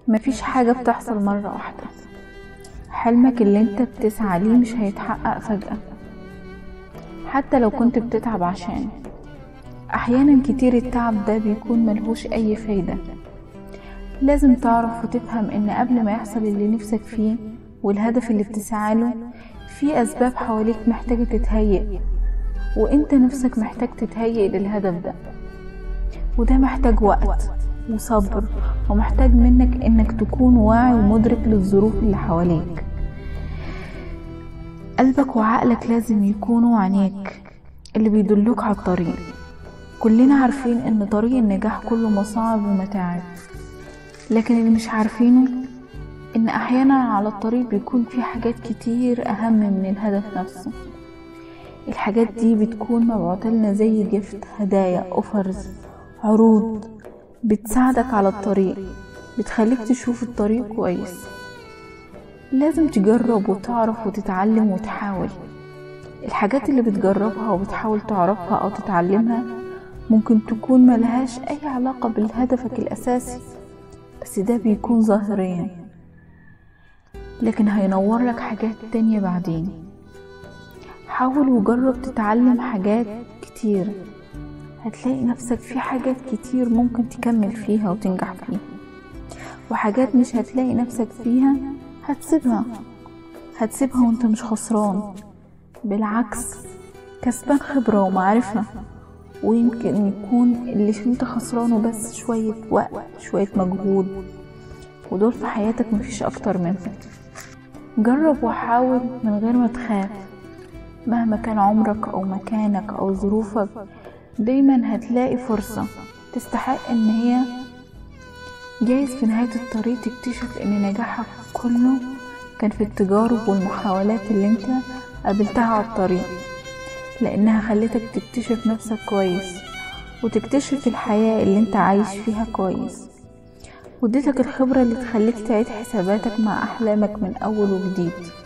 مفيش حاجة بتحصل مرة واحدة حلمك اللي انت بتسعى ليه مش هيتحقق فجأة حتى لو كنت بتتعب عشانه أحيانا كتير التعب ده بيكون ملهوش أي فايدة لازم تعرف وتفهم إن قبل ما يحصل اللي نفسك فيه والهدف اللي بتسعى له في أسباب حواليك محتاجة تتهيئ وانت نفسك محتاج تتهيئ للهدف ده وده محتاج وقت وصبر ومحتاج منك انك تكون واعي ومدرك للظروف اللي حواليك قلبك وعقلك لازم يكونوا عينيك اللي بيدلوك على الطريق كلنا عارفين ان طريق النجاح كله مصاعب ومتاعب لكن اللي مش عارفينه ان احيانا على الطريق بيكون في حاجات كتير اهم من الهدف نفسه الحاجات دي بتكون مبعوتلنا زي جفت هدايا اوفرز عروض بتساعدك على الطريق بتخليك تشوف الطريق كويس لازم تجرب وتعرف وتتعلم وتحاول الحاجات اللي بتجربها وبتحاول تعرفها او تتعلمها ممكن تكون ملهاش اي علاقة بهدفك الاساسي بس ده بيكون ظاهريا لكن هينور لك حاجات تانية بعدين حاول وجرب تتعلم حاجات كتير هتلاقي نفسك في حاجات كتير ممكن تكمل فيها وتنجح فيها وحاجات مش هتلاقي نفسك فيها هتسيبها هتسيبها وانت مش خسران بالعكس كسبان خبرة ومعرفة ويمكن يكون اللي انت خسرانه بس شوية وقت شوية مجهود ودول في حياتك مفيش اكتر منهم جرب وحاول من غير ما تخاف مهما كان عمرك او مكانك او ظروفك دايما هتلاقي فرصة تستحق ان هي جايز في نهاية الطريق تكتشف ان نجاحك كله كان في التجارب والمحاولات اللي انت قابلتها على الطريق لانها خلتك تكتشف نفسك كويس وتكتشف الحياة اللي انت عايش فيها كويس واديتك الخبرة اللي تخليك تعيد حساباتك مع احلامك من اول وجديد